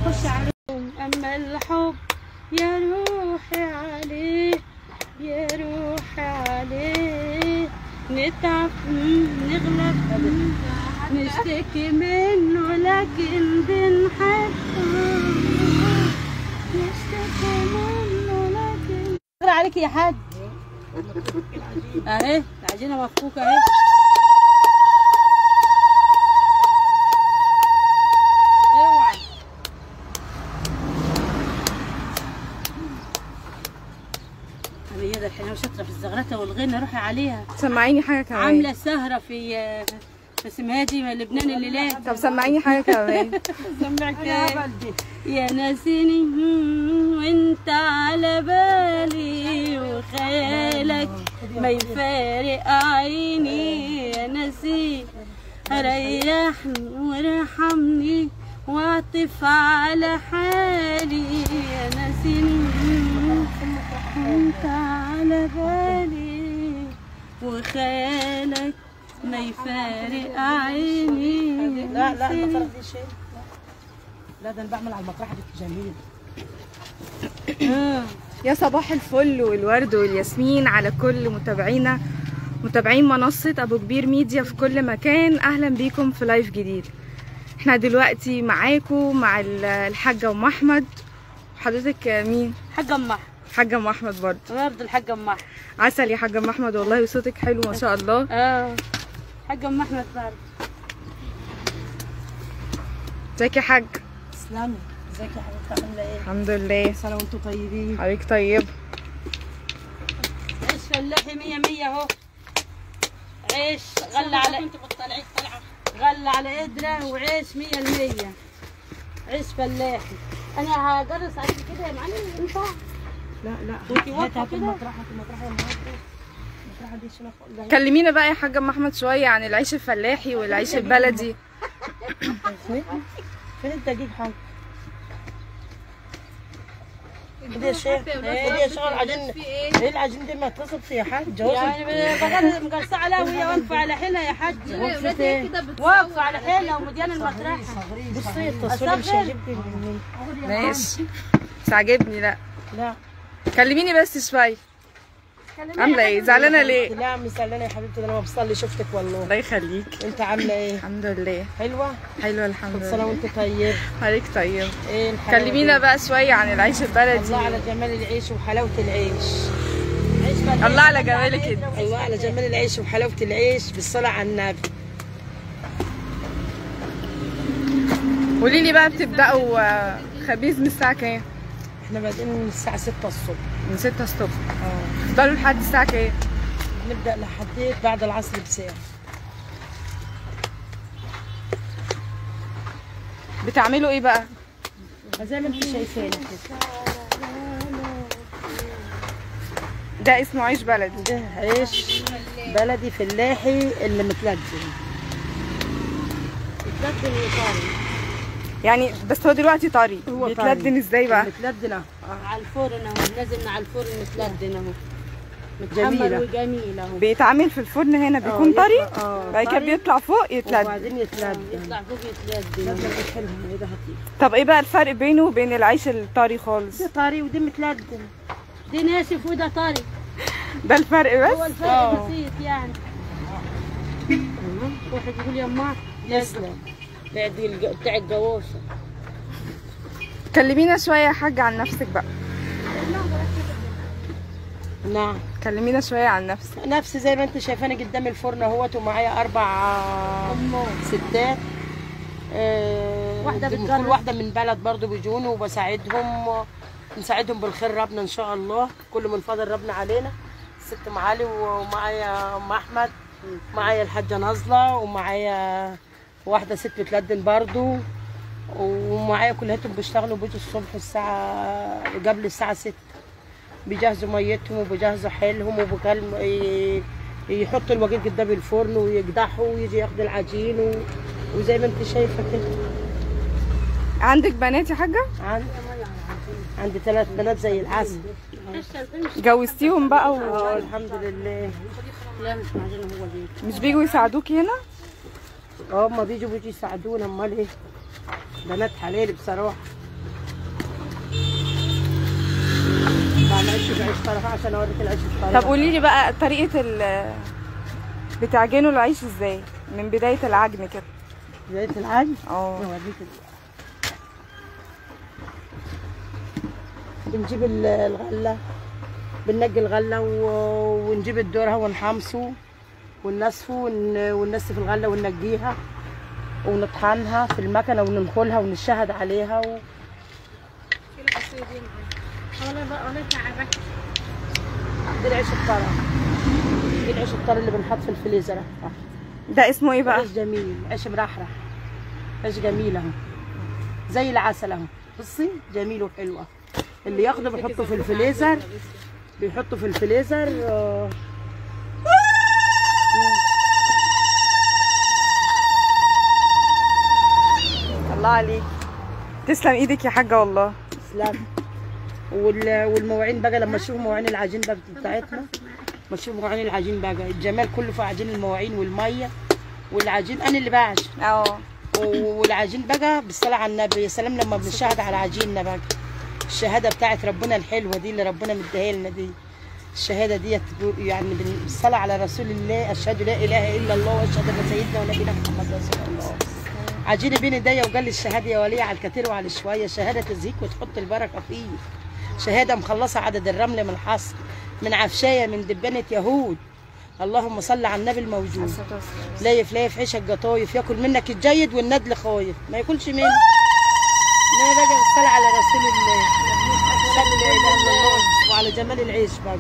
خش عليه اما الحب يا روحي عليه يا روحي عليه نتعب مم، نغلب مم، نشتكي منه لكن بنحبه نشتكي منه لكن اقرا عليك يا حاج اهي العجينه مفكوكه اهي اوعى هذه الحين شاطره في الزغرته والغنى روحي عليها سمعيني حاجه كمان عامله سهره في في اسمها دي لبنان الليلات طب سمعيني حاجه كمان سمعك يا ناسيني مم، وانت على بالي وخيالك ما يفارق عيني يا ناسي ريحني وارحمني واعطف على حالي يا ناسيني مم، وانت على بالي وخيالك ما يفارق عيني لا لا المسرح دي شيء لا ده انا بعمل على المطرحه دي جميل يا صباح الفل والورد والياسمين على كل متابعينا متابعين منصة أبو كبير ميديا في كل مكان أهلا بيكم في لايف جديد احنا دلوقتي معاكم مع ال- الحاجة أم أحمد حضرتك مين؟ حاجة أم أحمد حاجة أم أحمد برضه برضه الحاجة أم أحمد عسل يا حاجة أم أحمد والله وصوتك حلو ما شاء الله اه حاجة أم أحمد برضه ازيك يا حاج تسلمي ازيك يا حبيبتي عامله ايه الحمد لله سنه وانتم طيبين حضرتك طيب عيش فلاحي مية مية أهو عيش غلى على غلى على قدرة وعيش مية المية عيش فلاحي أنا هجرس عليك كده يا معلم ينفع لا لا وانتي واقفة هات هات كده؟ المطرحه هات المطرحه يا مهندس المطرحه دي شنو لا كلمينا بقى يا حاجة أم أحمد شوية عن العيش الفلاحي والعيش البلدي فين الدقيق حاج دي يا شيخ دي يا شيخ العجين ايه العجين دي ما اتصل فيها حاج جوز يعني بقدر مقرصة عليها وهي واقفة على حيلها يا حاج فين واقفة على حيلها ومديانة المطرحة بصي التصوير مش أصغر. هيجيبني من ماشي مش عاجبني لا لا كلميني بس شوية عاملة ايه زعلانة ليه لا عمي زعلانه يا حبيبتي ده انا ما بصلي شفتك والله الله يخليك انت عامله ايه الحمد لله حلوه حلوة الحمد كل سنه لله وانت طيب حضرتك طيب ايه الحلاوة كلمينا دي؟ بقى شوية عن العيش البلدي الله على جمال العيش وحلاوه العيش عيش فلاحي الله على جمالك انت الله على جمال العيش وحلاوه العيش بالصلاه على النبي قولي لي بقى بتبدأوا آه، خبيز من الساعة كام؟ احنا بادئين من الساعه 6 الصبح من 6 الصبح اه تفضلوا لحد الساعة كام؟ نبدا لحد بعد العصر بساعه بتعملوا ايه بقى؟ زي ما انت شايفين كده ده اسمه عيش بلدي ده عيش بلدي فلاحي اللي متلجم بتلدن وطاري يعني بس هو دلوقتي طري هو بيتلدن طري. ازاي بقى؟ متلدن اهو على الفرن اهو نازل من على الفرن متلدن اهو جميلة. متحمر وجميل اهو بيتعمل في الفرن هنا بيكون يطلع- طري اه بعد كده طري. بيطلع فوق يتلدن وبعدين يتلدن يطلع فوق يتلدن ده أهو. مش حلو ايه ده هطير طب ايه بقى الفرق بينه وبين العيش الطري خالص؟ ده طري ودي متلدن دي ناشف وده طري ده الفرق هو بس؟ الفرق آه. بسيط يعني واحد يقول يا ما يسلم بتاع دي الج- بتاع الجوافه كلمينا شوية يا حاجة عن نفسك بقى نعم كلمينا شوية عن نفسك نفسي زي ما انت شايفاني قدام الفرن اهوت ومعايا اربع ستات آه، واحدة دي- بتجرب. كل واحده من بلد برضو بيجوني وبساعدهم نساعدهم بالخير ربنا ان شاء الله كل من فضل ربنا علينا الست ام علي ومعايا ام احمد معايا الحاجه نازله ومعايا واحده ست بتلدن برضو ومعايا كلهم بيشتغلوا بيجوا الصبح الساعه قبل الساعه 6 بيجهزوا ميتهم وبيجهزوا حيلهم وبكلم ي- يحطوا الوجيل قدام الفرن ويقدحوا ويجي ياخد العجين و... وزي ما انت شايفه كده عندك بنات يا حاجة؟ عندي عندي ثلاث بنات زي العسل جوزتيهم بقى اه و... الحمد لله لا مش معجنة هو دي مش بيجوا يساعدوكي هنا؟ اه هما بيجوا بيجوا يساعدونا امال ايه بنات حلال بصراحه طبعا عيش بعيش طرف عشان اوريك العيش الطريقه طب قولي لي بقى طريقه ال بتعجنوا العيش ازاي من بدايه العجن كده زيت العجن اه نوريك ال- بنجيب ال- الغله بننقي الغله و- ونجيب الذره ونحمصه وننسفه ون- وننسف الغله وننقيها ونطحنها في المكنه وننخلها ونشهد عليها و... دي العيش الطرى دي العيش الطرى اللي بنحط في الفريزر أهو. ده اسمه ايه بقى عيش جميل عيش مرحرح عيش جميل اهو زي العسل اهو بصي جميل وحلو اهو اللي ياخده بيحطه في الفريزر بيحطه في الفريزر آه، الله عليك تسلم ايدك يا حاجه والله تسلم وال- والمواعين بقى لما تشوفوا مواعين العجين بقى بتاعتنا ما تشوفوا مواعين العجين بقى الجمال كله في عجين المواعين والميه والعجين انا اللي بعجن اه والعجين بقى بالصلاة على النبي يا سلام لما بنشهد على عجيننا بقى الشهادة بتاعت ربنا الحلوة دي اللي ربنا مديها لنا دي الشهادة دي يعني بالصلاة على رسول الله أشهد لا إله إلا الله وأشهد أن سيدنا ونبينا محمد رسول الله عجين بين ايديا وقال لي الشهادة يا ولية على الكثير وعلى الشوية شهادة تزيك وتحط البركة فيه شهادة مخلصة عدد الرمل من الحصر من عفشاية من دبانة يهود اللهم صل على النبي الموجود لايف لايف عيشك قطايف ياكل منك الجيد والندل خايف ما ياكلش منه انما بقى بالصلاة على رسول الله اشهد لا اله الا الله وعلى جمال العيش بقى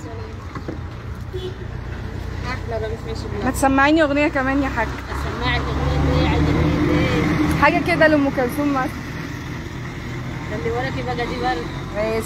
ما تسمعيني اغنيه كمان يا حاج سماعة اغنية ايه عايزة حاجه كده لام كلثوم مثلا اللي وراكي بقى دي برد ماشي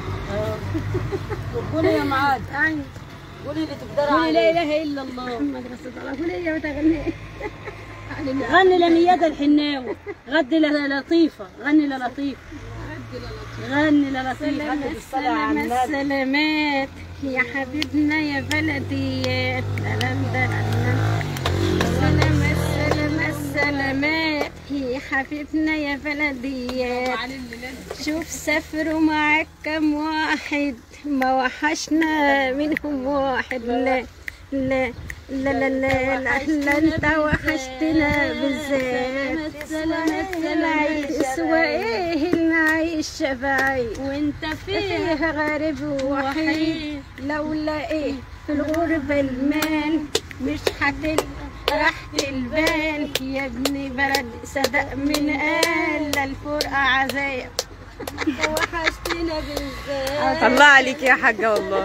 قولي يا معاد قولي اللي تقدري قولي لا اله الا الله محمد رسول الله قولي يا بتغني غني لميادة الحناوي غدي للطيفة غني للطيفة غني للطيفة غني بالصلاة على السلامات النبي. السلامات يا حبيبنا يا بلديات للم دلم سلامات سلامات سلامات يا حبيبنا يا بلديات شوف سافروا معاك كم واحد ما وحشنا منهم واحد لا لا لا لا لا لا, لا انت وحشتنا بالذات سلامات سلامات وايه اللي عايش شبعي وانت فيه غريب ووحيد لولا ايه في الغربة المان مش هتل راح تلبان يا ابني بلد صدق من قال لا الفرقة عذاب وحشتنا بالذات الله عليك يا حاجه والله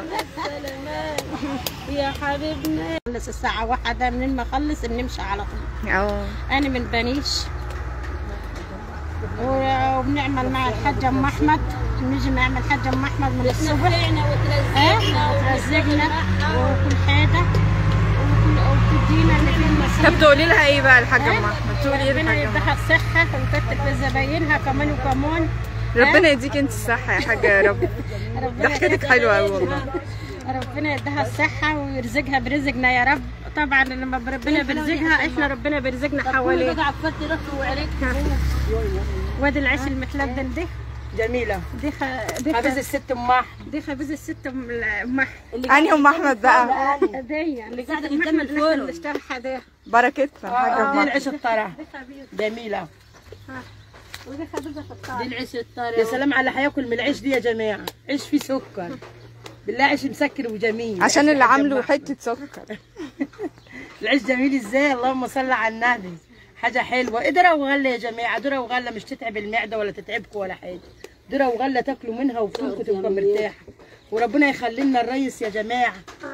يا حبيبنا خلص الساعة واحدة منين ما اخلص بنمشي على طول اه أنا من بنيش و- وبنعمل مع الحاج أم أحمد بنيجي نعمل الحاج أم أحمد من الصبح إيه وترزقنا وكل حاجة وكل وتدينا اللي في المسجد طب تقولي لها ايه بقى الحاجه ام احمد تقولي ايه ربنا الحاجه أم يديها الصحة وتكتب لزباينها كمان وكمان ربنا يديك انت الصحه يا حاجه يا رب ربنا ضحكتك حلوه قوي والله ربنا يديها الصحة ويرزقها برزقنا يا رب طبعا لما ربنا بيرزقها احنا ربنا بيرزقنا حواليه بقى عفرت راسه وعرفت وادي العيش المحلبن ده جميلة دي خ... دي خ... حبيز الست ام احمد دي خبيز الست ام أم انهي ام احمد بقى دي اللي قاعدة قدام الفرن. اللي اشترحها دي بركتها الحاجه دي ام احمد العيش الطرى دي خبيز جميلة ودي خبيزة في الطار دي العيش الطري يا سلام على هياكل من العيش دي يا جماعة عيش فيه سكر بالله عيش مسكر وجميل عشان عيش اللي الحاج عامله أم أحمد. حته سكر العيش جميل ازاي اللهم صل على النبي حاجة حلوة ادرة وغلة يا جماعة ذرة وغلة مش تتعب المعدة ولا تتعبكم ولا حاجة ذرة وغلة تاكلوا منها وبطنكم تبقى مرتاحة وربنا يخلي لنا الريس يا جماعة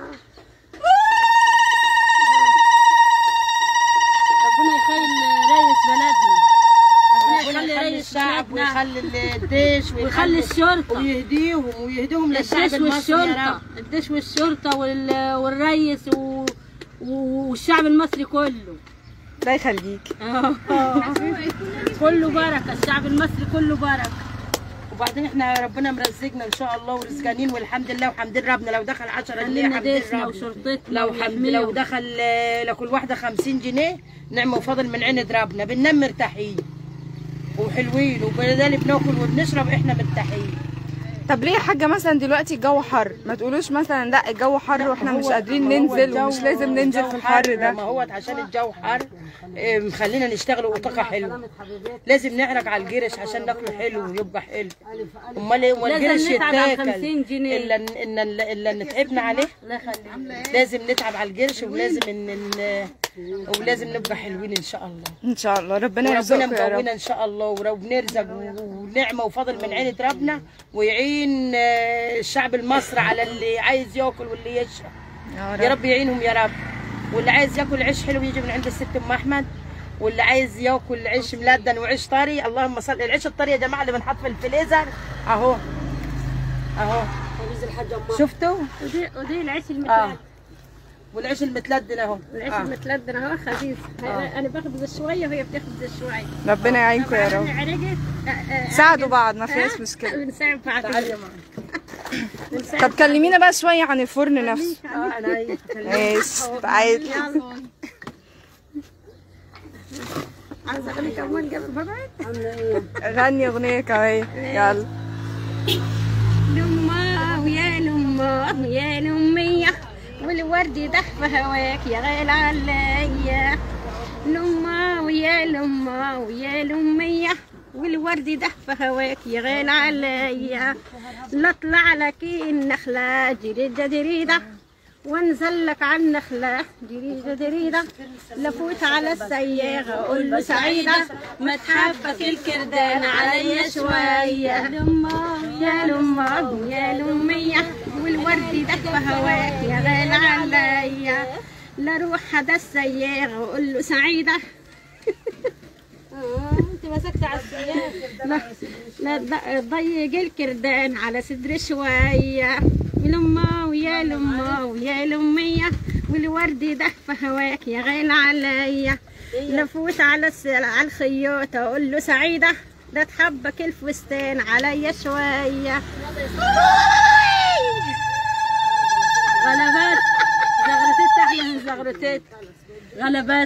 ربنا يخلي رئيس بلدنا ربنا ربنا يخلي يخلي رئيس الشعب بلدنا ويخلي الجيش ويخلي الشرطة ويهديهم ويهديهم للشعب الجيش المصري يا والشرطة رب الجيش والشرطة وال... والريس و... والشعب المصري كله الله يخليك كله بركة الشعب المصري كله بركة وبعدين احنا ربنا مرزقنا ان شاء الله ورزقانين والحمد لله وحمدين ربنا لو دخل 10 جنيه خلينا حمدين ديسنا ربنا وشرطتنا لو حمد ويحميهم. لو دخل آه، لكل واحده 50 جنيه نعمه وفضل من عند ربنا بننام مرتاحين وحلوين وبدال بناكل وبنشرب احنا مرتاحين طب ليه يا حاجه مثلا دلوقتي الجو حر ما تقولوش مثلا لا الجو حر واحنا مش هو- قادرين ما هو ننزل الجو- ومش لازم ننزل الجو في الحر ده ما هو عشان الجو حر إيه، مخلينا نشتغل وطاقة حلوة لازم نعرق على الجرش عشان ناكله حلو ويبقى حلو امال ايه امال لازم الجرش نتعب على يتاكل 50 جنيه. الا ان ان الا ان تعبنا عليه لازم نتعب على الجرش ولازم ان ان ولازم نبقى حلوين ان شاء الله ان شاء الله ربنا وربنا يرزقكم يا رب مقوينا ان شاء الله وبنرزق ونعمه وفضل من عينة ربنا ويعين آه، الشعب المصري على اللي عايز ياكل واللي يشرب يا يا رب رب يعينهم يا رب واللي عايز ياكل عيش حلو يجي من عند الست ام احمد واللي عايز ياكل عيش ملدن وعيش طري اللهم صل العيش الطري يا جماعه اللي بنحط في الفريزر اهو اهو شفتوا ودي ودي العيش اه المتلدن والعيش المتلدن اهو العيش آه. المتلدن اهو خفيف انا باخد شويه وهي بتاخد شويه ربنا يعينكم يا رب عرقت ساعدوا بعض ما فيهاش مشكله بنساعد بعض تعالي يا ماما طب كلمينا بقى شويه عن الفرن نفسه اه انا عايز ماشي تعالي عايزه اغني كمان قبل ببعد غني اغنيه كمان يلا لما ويا لما ويا لمية والورد دح في هواك يا غالي عليا لما ويا لما ويا لمية والورد دح في هواك يا غالي عليا لا اطلع لك النخلة جريدة جريدة وانزل لك على النخلة جريدة جريدة لفوت على السياغة قول له سعيدة ما تحبك الكردان عليا شوية لما يا لما يا لمية والورد دف هواك يا غالي عليا لا روح هذا السياغة وقول له سعيدة انت مسكت على السياغة لا لا تض- تضيق الكردان على صدري شوية لما ويا لما ويا لمية والورد دف هواك يا غالي عليا لفوت على الس... على الخيوطة اقول له سعيدة ده تحبك الفستان عليا شوية غلبات زغرتت احلى من زغرتت غلبات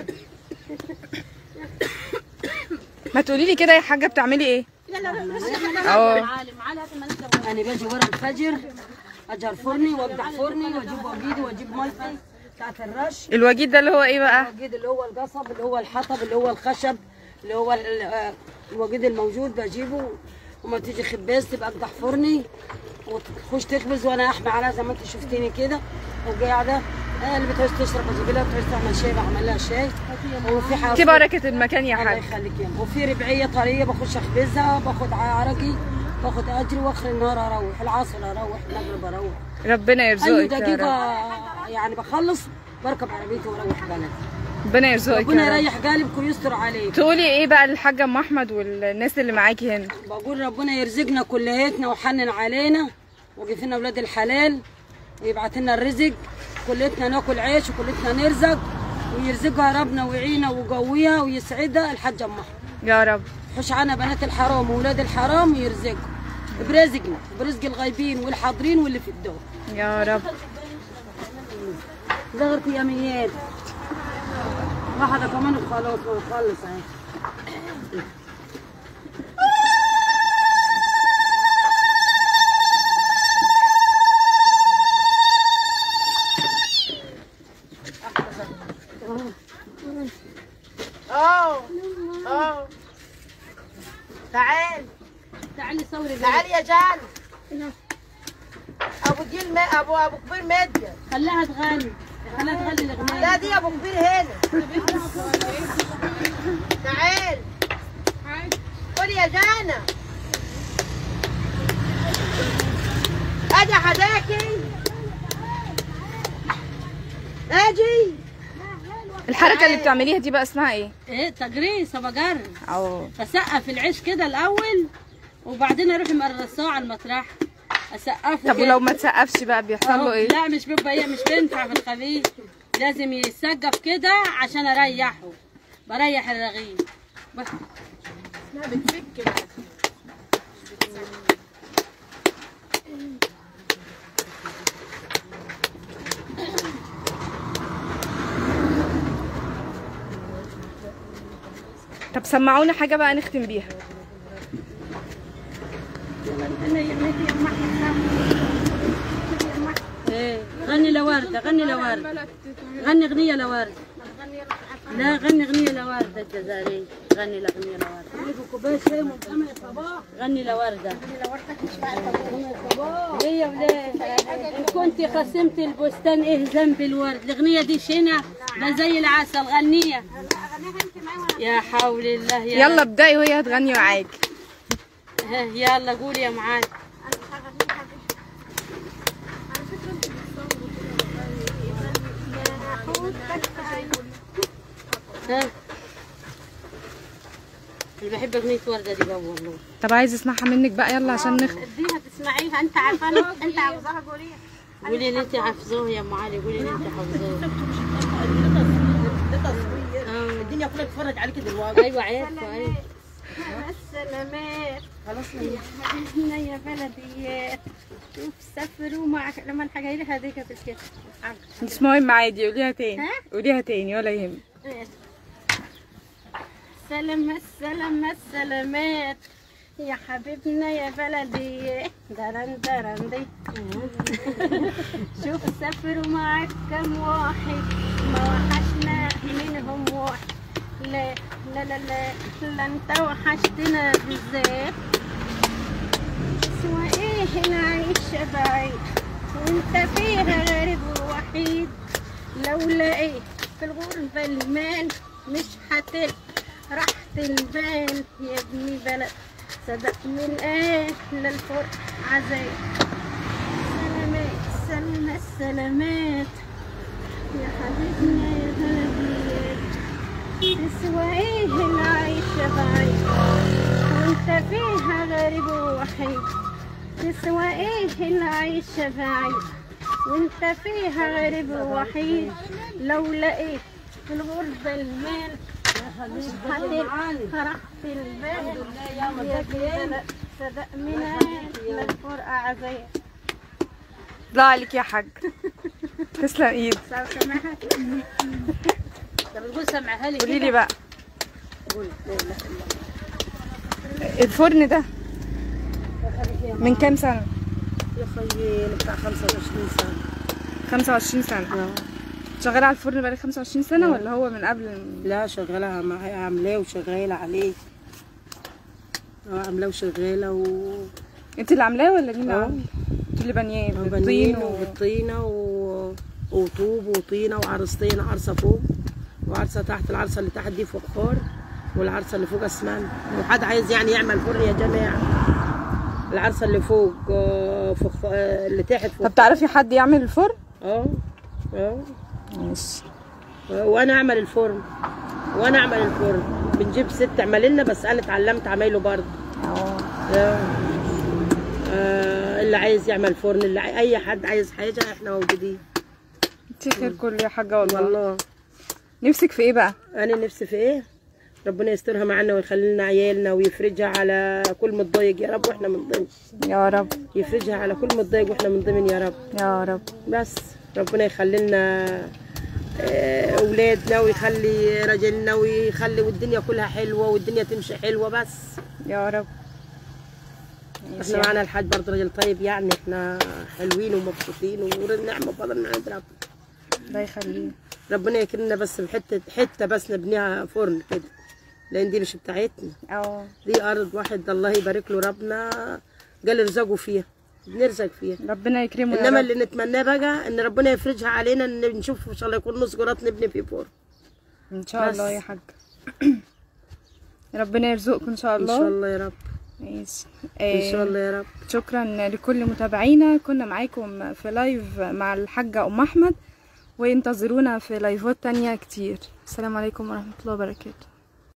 ما تقولي لي كده يا حاجه بتعملي ايه اه انا باجي ورا الفجر اجر فرني واقدح فرني واجيب وجيدي واجيب ملتي بتاعت الرش الوجيد ده اللي هو ايه بقى الوجيد اللي هو القصب اللي هو الحطب اللي هو الخشب اللي هو ال- آه، الوجيد الموجود بجيبه وما تيجي خباز تبقى اقدح فرني وتخش تخبز وانا احمى عليها زي ما انت شفتيني كده وقاعده آه، اللي بتعوز تشرب بجيب لها بتعوز تعمل شاي بعمل لها شاي وفي حاجه دي بركه المكان يا الله حاج يخليك يا أم. وفي ربعيه طريه بخش اخبزها باخد عرقي باخد اجري واخر النهار اروح العصر اروح المغرب اروح ربنا اي يرزقك يا دقيقه رب يعني بخلص بركب عربيتي واروح بلدي ربنا يرزقك ربنا يا رب يريح قلبك ويستر عليك تقولي ايه بقى للحاجه ام احمد والناس اللي معاكي هنا بقول ربنا يرزقنا كليتنا وحنن علينا وقف لنا اولاد الحلال ويبعت لنا الرزق كلتنا ناكل عيش وكلتنا نرزق ويرزقها ربنا ويعينا ويقويها ويسعدها الحاجه ام أحمد. يا رب حش عنا بنات الحرام واولاد الحرام ويرزقهم برزقنا برزق الغايبين والحاضرين واللي في الدور يا رب زغرك يا مياد واحدة كمان وخلاص ونخلص اهي اه اه تعال تعالي صوري تعال يا جان ابو جيل ما ابو ابو كبير مادية خليها تغني خليها تغني الاغنيه لا دي ابو كبير هنا تعال قول يا جانا ادي حداكي اجي الحركه اللي بتعمليها دي بقى اسمها ايه ايه تجريس بجر او فسقف العيش كده الاول وبعدين اروح مرصاه على المطرح اسقفه طب كده. ولو ما تسقفش بقى بيحصل له أهو. ايه لا مش بيبقى ايه مش بينفع في الخليج لازم يسقف كده عشان اريحه بريح الرغيف بس طب سمعونا حاجه بقى نختم بيها انا يا مهدي يا محمد يا محمد ايه غني لوردة غني لوردة غني اغنية لوردة لا غني اغنية لوردة الجزائرية غني الاغنية لوردة غني لوردة ليه يا ولاد ان كنت خصمت البستان ايه ذنب الورد الاغنية دي شنا ده زي العسل غنية يا حول الله يا يلا ابدأي وهي هتغني معاك ها، يلا قولي يا معاذ ها اللي بحب اغنية وردة دي بقى والله طب عايز اسمعها منك بقى يلا عشان نخ اديها تسمعيها انت عارفاها انت عاوزاها قوليها قولي اللي انت حافظوه يا ام علي قولي اللي انت حافظوه آه. الدنيا كلها تتفرج عليك دلوقتي ايوه عارفه ايوه السلامات خلاص حبيبنا يا بلديات شوف سافروا معك لما الحاجة هذيك في الكتف مش مهم عادي قوليها تاني ها؟ قوليها تاني ولا يهمك سلامات سلامات سلامات يا حبيبنا يا بلدي درن درن دي شوف سافروا معك كم واحد ما وحشنا منهم واحد لا لا لا لا لا انت وحشتنا بالذات سوى ايه نعيش بعيد وانت فيها غريب ووحيد لولا ايه في الغربة المال مش هتل راحة البال يا ابني بلد صدق من ايه للفرق عزايز سلامات سلامات سلامات يا حبيبنا يا بلدي تسوى ايه العيشة بعيد وانت فيها غريب ووحيد تسوى ايه العيشة بعيد وانت فيها غريب ووحيد لولا ايه في الغربة المال فرحت البال يا بلد صدق من للفرقة عزايا لا عليك يا حاج تسلم ايد سامحك طب نقول سمعها لي قولي كده. لي بقى الفرن ده من كام سنة؟ يا خيي بتاع 25 سنه 25 سنة شغالة على الفرن بقالك 25 سنة ولا هو من قبل لا شغالة معايا عاملاه وشغالة عليه اه عاملاه وشغالة و انت اللي عاملاه ولا مين اللي اه. عامله؟ انت اللي بانياه بنين بالطين و... وبالطينة و... وطوب وطينة وعرستين عرسة فوق وعرسة تحت العرسة اللي تحت دي فخار والعرسة اللي فوق اسمنت لو حد عايز يعني يعمل فرن يا جماعة العرسة اللي فوق آه، فخ... آه، اللي تحت فوق طب تعرفي حد يعمل الفرن؟ اه اه ماشي وانا اعمل الفرن وانا اعمل الفرن بنجيب ست تعمل لنا بس انا اتعلمت عمايله برضه اه آه. آه، اللي عايز يعمل فرن اللي عاي... اي حد عايز حاجه احنا موجودين انت خير كله يا حاجة والله والله نفسك في ايه بقى؟ انا نفسي في ايه ربنا يسترها معانا ويخلي لنا عيالنا ويفرجها على كل متضايق يا رب واحنا من ضمن يا رب يفرجها على كل متضايق واحنا من ضمن يا رب يا رب بس ربنا يخلي لنا آه، اولادنا ويخلي رجلنا ويخلي والدنيا كلها حلوه والدنيا تمشي حلوه بس يا رب احنا معانا الحاج برضه راجل طيب يعني احنا حلوين ومبسوطين والنعمه بفضل من عند ربنا الله يخليه ربنا يكرمنا بس بحته حته بس نبنيها فرن كده لان دي مش بتاعتنا اه دي ارض واحد الله يبارك له ربنا قال ارزقوا فيها بنرزق فيها ربنا يكرمه يا انما رب اللي نتمناه بقى ان ربنا يفرجها علينا ان نشوف ان شاء الله يكون نص جرات نبني فيه فرن ان شاء بس. الله يا حاج ربنا يرزقكم ان شاء ان الله شاء الله يا رب ماشي ان شاء الله يا رب شكرا لكل متابعينا كنا معاكم في لايف مع الحاجة أم أحمد وانتظرونا في لايفات تانية كتير السلام عليكم ورحمة الله وبركاته